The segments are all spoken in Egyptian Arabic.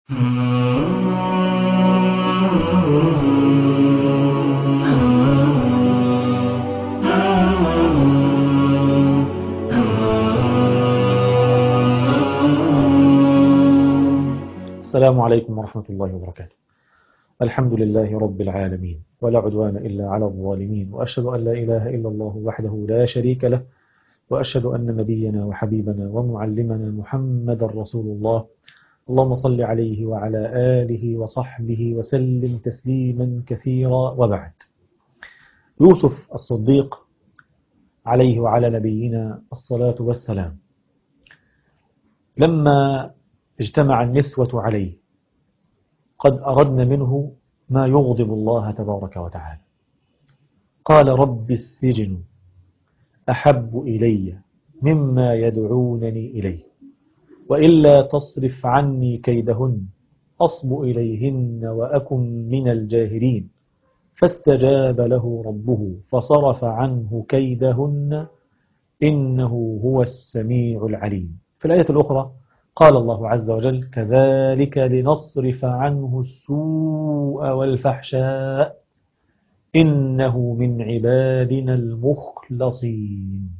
السلام عليكم ورحمة الله وبركاته الحمد لله رب العالمين ولا عدوان إلا على الظالمين وأشهد أن لا إله إلا الله وحده لا شريك له وأشهد أن نبينا وحبيبنا ومعلمنا محمد رسول الله اللهم صل عليه وعلى آله وصحبه وسلم تسليما كثيرا وبعد يوسف الصديق عليه وعلى نبينا الصلاة والسلام لما اجتمع النسوة عليه قد أردنا منه ما يغضب الله تبارك وتعالى قال رب السجن أحب إلي مما يدعونني إليه وإلا تصرف عني كيدهن أصب إليهن وأكن من الجاهلين فاستجاب له ربه فصرف عنه كيدهن إنه هو السميع العليم في الآية الأخرى قال الله عز وجل كذلك لنصرف عنه السوء والفحشاء إنه من عبادنا المخلصين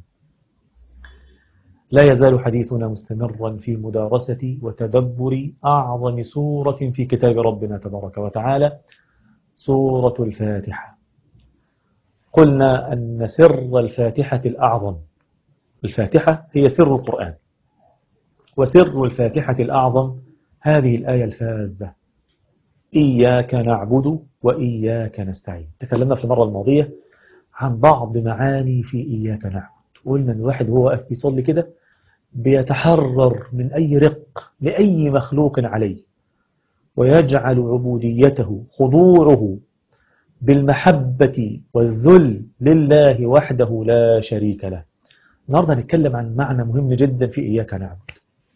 لا يزال حديثنا مستمرا في مدارسة وتدبر أعظم سورة في كتاب ربنا تبارك وتعالى سورة الفاتحة قلنا أن سر الفاتحة الأعظم الفاتحة هي سر القرآن وسر الفاتحة الأعظم هذه الآية الفاذة إياك نعبد وإياك نستعين تكلمنا في المرة الماضية عن بعض معاني في إياك نعبد قلنا أن الواحد هو واقف بيصلي كده بيتحرر من أي رق لأي مخلوق عليه ويجعل عبوديته خضوعه بالمحبة والذل لله وحده لا شريك له النهاردة هنتكلم عن معنى مهم جدا في إياك نعبد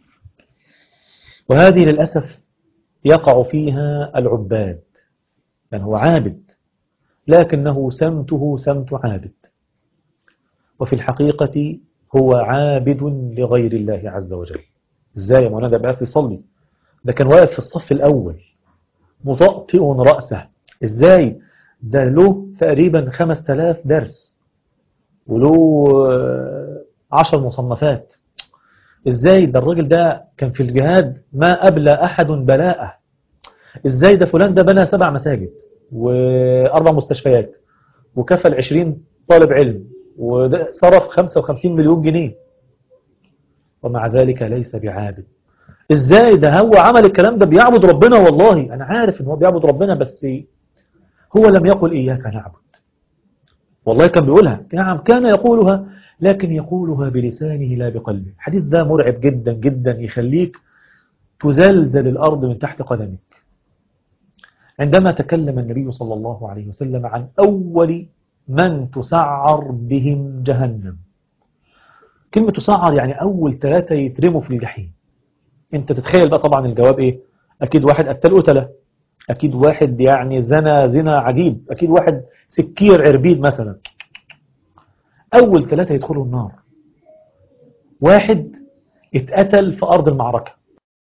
وهذه للأسف يقع فيها العباد يعني هو عابد لكنه سمته سمت عابد وفي الحقيقة هو عابد لغير الله عز وجل ازاي يا مولانا ده بقى يصلي ده كان واقف في الصف الأول مطأطئ رأسه ازاي ده له تقريبا خمس تلاف درس وله عشر مصنفات ازاي ده الراجل ده كان في الجهاد ما أبلى أحد بلاءه ازاي ده فلان ده بنى سبع مساجد وأربع مستشفيات وكفل عشرين طالب علم وصرف 55 مليون جنيه ومع ذلك ليس بعابد ازاي ده هو عمل الكلام ده بيعبد ربنا والله انا عارف ان هو بيعبد ربنا بس هو لم يقل اياك نعبد والله كان بيقولها نعم كان يقولها لكن يقولها بلسانه لا بقلبه الحديث ده مرعب جدا جدا يخليك تزلزل الأرض من تحت قدمك عندما تكلم النبي صلى الله عليه وسلم عن أول من تسعر بهم جهنم كلمة تسعر يعني أول ثلاثة يترموا في الجحيم انت تتخيل بقى طبعا الجواب ايه أكيد واحد قتل قتلة أكيد واحد يعني زنا زنا عجيب أكيد واحد سكير عربيد مثلا أول ثلاثة يدخلوا النار واحد اتقتل في أرض المعركة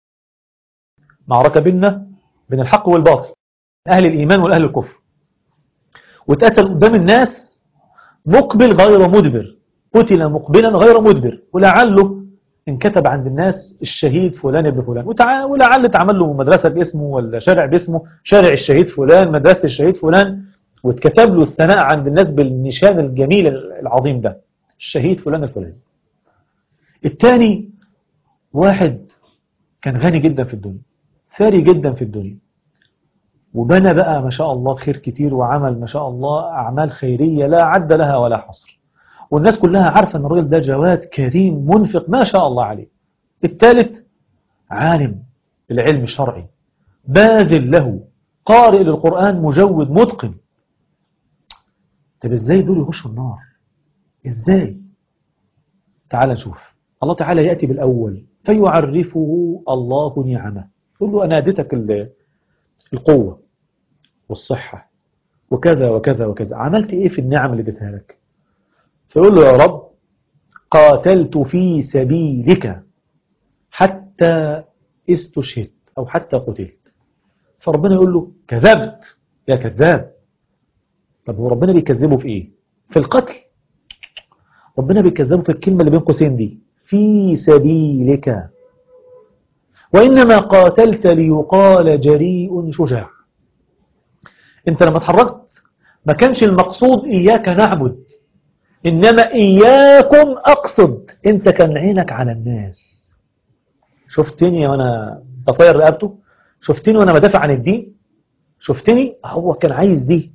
معركة بيننا بين الحق والباطل أهل الإيمان والأهل الكفر واتقتل قدام الناس مقبل غير مدبر قتل مقبلا غير مدبر ولعله انكتب عند الناس الشهيد فلان ابن فلان ولعل اتعمل له مدرسة باسمه ولا شارع باسمه شارع الشهيد فلان مدرسة الشهيد فلان واتكتب له الثناء عند الناس بالنشان الجميل العظيم ده الشهيد فلان الفلاني الثاني واحد كان غني جدا في الدنيا ثري جدا في الدنيا وبنى بقى ما شاء الله خير كتير وعمل ما شاء الله أعمال خيرية لا عد لها ولا حصر والناس كلها عارفة أن الراجل ده جواد كريم منفق ما شاء الله عليه الثالث عالم العلم الشرعي باذل له قارئ للقرآن مجود متقن طب ازاي دول يخشوا النار ازاي تعال نشوف الله تعالى يأتي بالأول فيعرفه الله نعمه يقول له أنا اديتك القوة والصحة وكذا وكذا وكذا عملت ايه في النعم اللي اديتها لك فيقول له يا رب قاتلت في سبيلك حتى استشهدت أو حتى قتلت فربنا يقول له كذبت يا كذاب طب هو ربنا بيكذبه في إيه في القتل ربنا بيكذبه في الكلمة اللي بين قوسين دي في سبيلك وإنما قاتلت ليقال جريء شجاع انت لما اتحركت ما كانش المقصود إياك نعبد إنما إياكم أقصد انت كان عينك على الناس شفتني وأنا بطير رقبته شفتني وأنا بدافع عن الدين شفتني هو كان عايز دي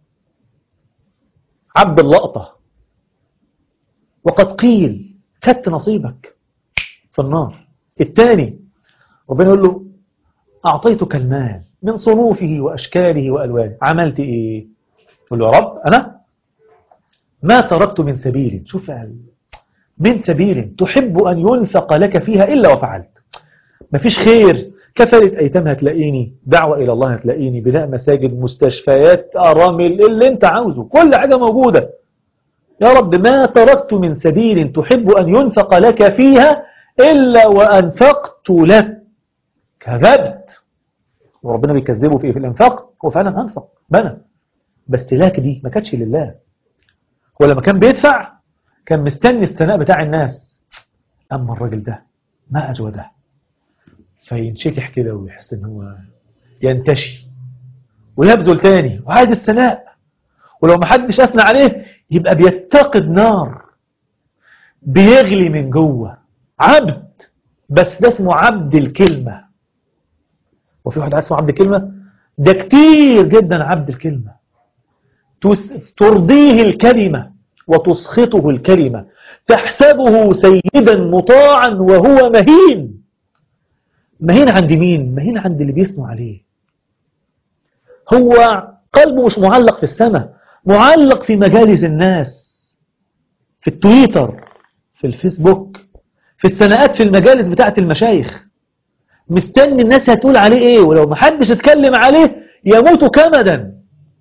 عبد اللقطة وقد قيل خدت نصيبك في النار الثاني ربنا يقول له أعطيتك المال من صنوفه وأشكاله وألوانه عملت إيه يقول له يا رب أنا ما تركت من سبيل شوف من سبيل تحب أن ينفق لك فيها إلا وفعلت مفيش خير كفلة أيتام هتلاقيني دعوة إلى الله هتلاقيني بناء مساجد مستشفيات أرامل اللي انت عاوزه كل حاجة موجودة يا رب ما تركت من سبيل تحب أن ينفق لك فيها إلا وأنفقت لك كذبت وربنا بيكذبه في إيه في الإنفاق هو فعلا أنفق بنى بس لك دي ما كانتش لله هو لما كان بيدفع كان مستني الثناء بتاع الناس أما الراجل ده ما أجوده فينشكح كده ويحس ان هو ينتشي ويبذل تاني وعايز الثناء ولو ما حدش أثنى عليه يبقى بيتقد نار بيغلي من جوه عبد بس ده اسمه عبد الكلمة وفي واحد اسمه عبد الكلمة ده كتير جدا عبد الكلمة ترضيه الكلمة وتسخطه الكلمة تحسبه سيدا مطاعا وهو مهين مهين عند مين مهين عند اللي بيثنوا عليه هو قلبه مش معلق في السماء معلق في مجالس الناس في التويتر في الفيسبوك في السنوات في المجالس بتاعة المشايخ مستني الناس هتقول عليه ايه ولو ما حدش اتكلم عليه يموت كمدا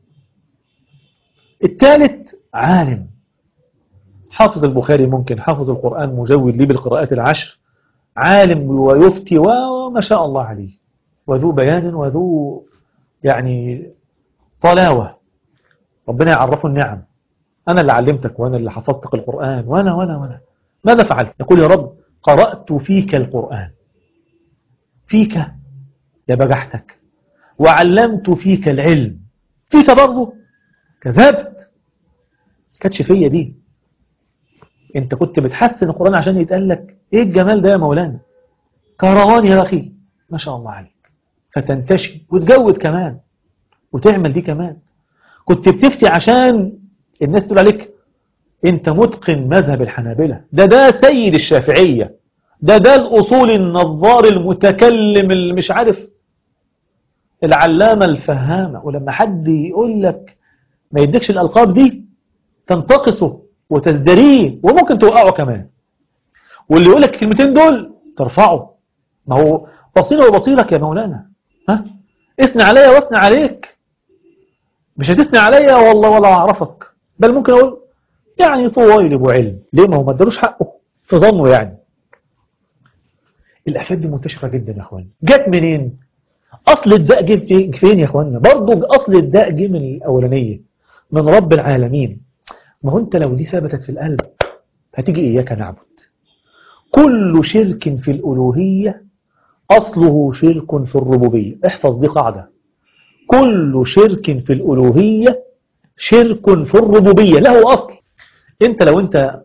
الثالث عالم حافظ البخاري ممكن حافظ القرآن مجود لي بالقراءات العشر عالم ويفتي وما شاء الله عليه وذو بيان وذو يعني طلاوة ربنا يعرفه النعم أنا اللي علمتك وأنا اللي حفظتك القرآن وأنا وأنا وأنا ماذا فعلت يقول يا رب قرأت فيك القرآن فيك يا بجحتك وعلمت فيك العلم فيك برضه كذبت كانتش فيا دي انت كنت بتحسن القرآن عشان يتقال لك ايه الجمال ده يا مولانا كروان يا اخي ما شاء الله عليك فتنتشي وتجود كمان وتعمل دي كمان كنت بتفتي عشان الناس تقول عليك انت متقن مذهب الحنابلة ده ده سيد الشافعية ده ده الأصول النظار المتكلم اللي مش عارف العلامة الفهامة ولما حد يقول لك ما يديكش الألقاب دي تنتقصه وتزدريه وممكن توقعه كمان واللي يقول لك الكلمتين دول ترفعه ما هو بصيرة وبصيرك يا مولانا ها اثني عليا واثني عليك مش هتثني عليا والله ولا اعرفك بل ممكن اقول يعني طويل علم ليه ما هو ما ادالوش حقه في ظنه يعني الافات دي منتشره جدا يا اخوان جت منين اصل الداء جه فين يا اخوانا برضه اصل الداء جه من الاولانيه من رب العالمين ما هو انت لو دي ثبتت في القلب هتيجي اياك نعبد كل شرك في الالوهيه اصله شرك في الربوبيه احفظ دي قاعده كل شرك في الالوهيه شرك في الربوبيه له اصل انت لو انت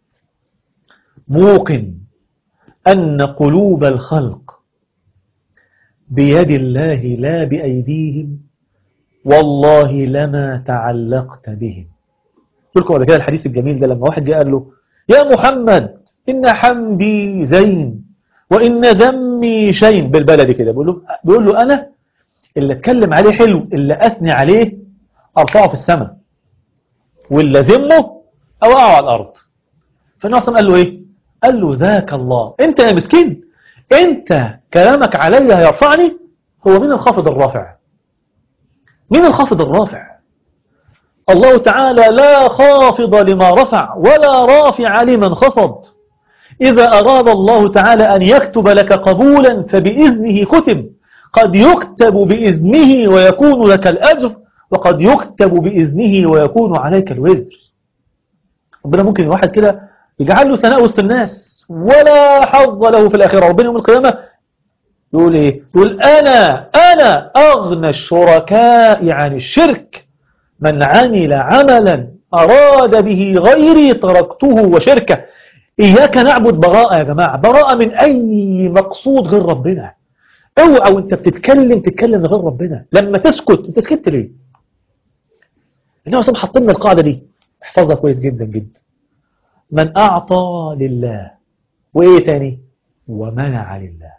موقن أن قلوب الخلق بيد الله لا بأيديهم والله لما تعلقت بهم قلت لكم قبل كده الحديث الجميل ده لما واحد جاء قال له يا محمد إن حمدي زين وإن ذمي شين بالبلدي كده بيقول له, بيقول له أنا اللي اتكلم عليه حلو اللي أثني عليه أرفعه في السماء واللي ذمه أوقعه على الأرض فالنبي قال له إيه قال له ذاك الله انت يا مسكين انت كلامك علي هيرفعني هو مين الخافض الرافع مين الخافض الرافع الله تعالى لا خافض لما رفع ولا رافع لمن خفض إذا أراد الله تعالى أن يكتب لك قبولا فبإذنه كتب قد يكتب بإذنه ويكون لك الأجر وقد يكتب بإذنه ويكون عليك الوزر ربنا ممكن الواحد كده يجعل له ثناء وسط الناس ولا حظ له في الآخرة ربنا يوم القيامة يقول إيه يقول أنا أنا أغنى الشركاء عن الشرك من عمل عملا أراد به غيري تركته وشركه إياك نعبد براءة يا جماعة براءة من أي مقصود غير ربنا اوعى وانت بتتكلم تتكلم غير ربنا لما تسكت انت سكت ليه انما صاحب حاطين القاعدة دي احفظها كويس جدا جدا من أعطى لله وإيه تاني ومنع لله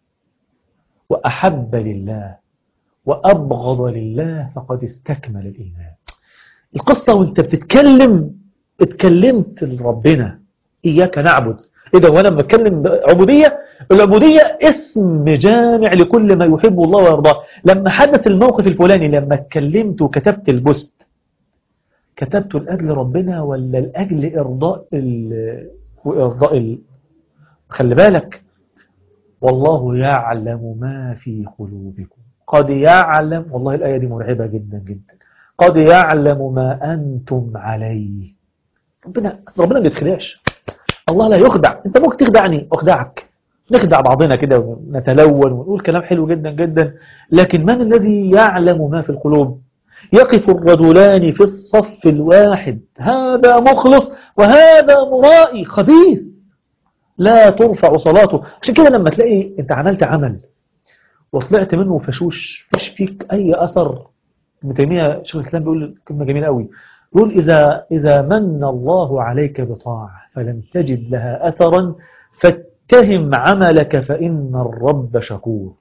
وأحب لله وأبغض لله فقد استكمل الإيمان القصة وانت بتتكلم اتكلمت لربنا إياك نعبد إيه ده وأنا بتكلم عبودية العبودية اسم جامع لكل ما يحب الله ويرضاه لما حدث الموقف الفلاني لما اتكلمت وكتبت البوست كتبته لأجل ربنا ولا لأجل إرضاء ال... وإرضاء ال... خلي بالك والله يعلم ما في قلوبكم قد يعلم والله الآية دي مرعبة جدا جدا قد يعلم ما أنتم عليه ربنا ربنا ما بيتخدعش الله لا يخدع انت ممكن تخدعني اخدعك نخدع بعضنا كده ونتلون ونقول كلام حلو جدا جدا لكن من الذي يعلم ما في القلوب يقف الرجلان في الصف الواحد هذا مخلص وهذا مرائي خبيث لا ترفع صلاته عشان كده لما تلاقي انت عملت عمل وطلعت منه فشوش مش فيك اي اثر ابن تيميه شيخ الاسلام بيقول كلمه جميله قوي يقول إذا, إذا من الله عليك بطاعة فلم تجد لها أثرا فاتهم عملك فإن الرب شكور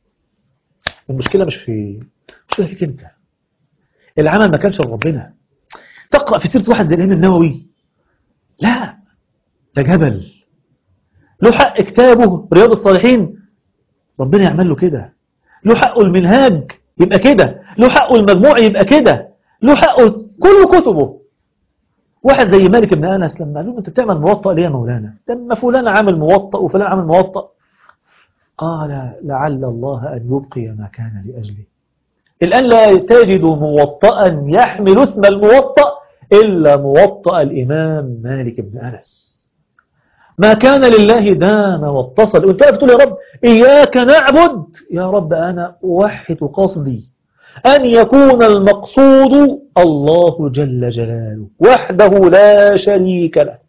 المشكلة مش في المشكلة فيك أنت العمل ما كانش لربنا تقرأ في سيرة واحد زي الإمام النووي لا ده جبل له حق كتابه رياض الصالحين ربنا يعمل له كده له حقه المنهاج يبقى كده له حقه المجموع يبقى كده له حقه كل كتبه واحد زي مالك بن أنس لما قالوا أنت بتعمل موطأ ليه يا مولانا لما فلان عامل موطأ وفلان عامل موطأ قال لعل الله أن يبقي ما كان لأجله الآن لا تجد موطأ يحمل اسم الموطأ إلا موطأ الإمام مالك بن أنس ما كان لله دام واتصل وانت بتقول يا رب إياك نعبد يا رب أنا أوحد قصدي أن يكون المقصود الله جل جلاله وحده لا شريك له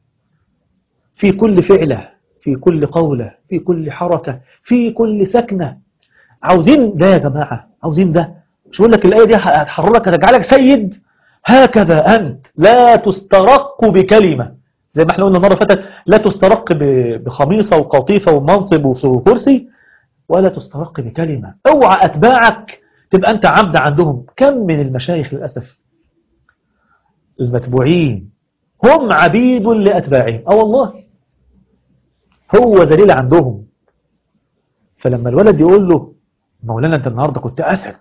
في كل فعله في كل قوله في كل حركة في كل سكنة عاوزين ده يا جماعة عاوزين ده مش بقول لك الآية دي هتحررك هتجعلك سيد هكذا أنت لا تسترق بكلمة زي ما احنا قلنا المرة فاتت لا تسترق بخميصة وقطيفة ومنصب وكرسي ولا تسترق بكلمة اوعى أتباعك تبقى أنت عبد عندهم كم من المشايخ للأسف المتبوعين هم عبيد لأتباعهم أو والله هو دليل عندهم فلما الولد يقول له مولانا أنت النهاردة كنت أسد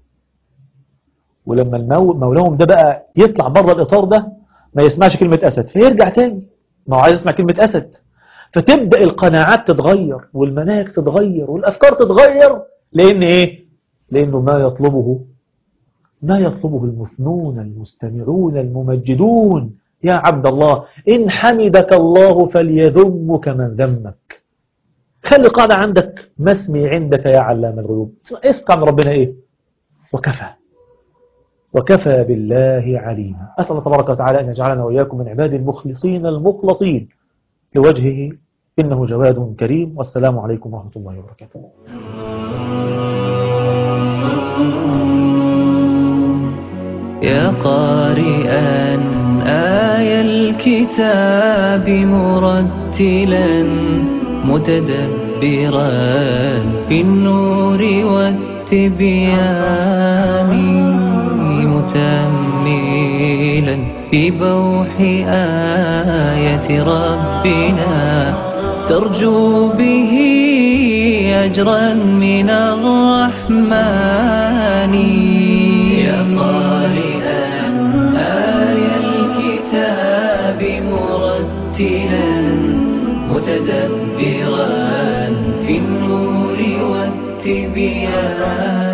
ولما المو... مولاهم ده بقى يطلع بره الإطار ده ما يسمعش كلمة أسد فيرجع تاني ما هو عايز يسمع كلمة أسد فتبدأ القناعات تتغير والمناهج تتغير والأفكار تتغير لأن إيه لأنه ما يطلبه ما يطلبه المثنون المستمعون الممجدون يا عبد الله إن حمدك الله فليذمك من ذمك خلي قاعدة عندك ما اسمي عندك يا علام الغيوب اسمع عن ربنا إيه وكفى وكفى بالله عليما أسأل الله تبارك وتعالى أن يجعلنا وإياكم من عباد المخلصين المخلصين لوجهه إنه جواد كريم والسلام عليكم ورحمة الله وبركاته يا قارئا آي الكتاب مرتلا متدبرا في النور والتبيان متأملا في بوح آية ربنا ترجو به أجرا من الرحمن يا قارئا آي الكتاب مرتلا متدبرا في النور والتبيان تبيان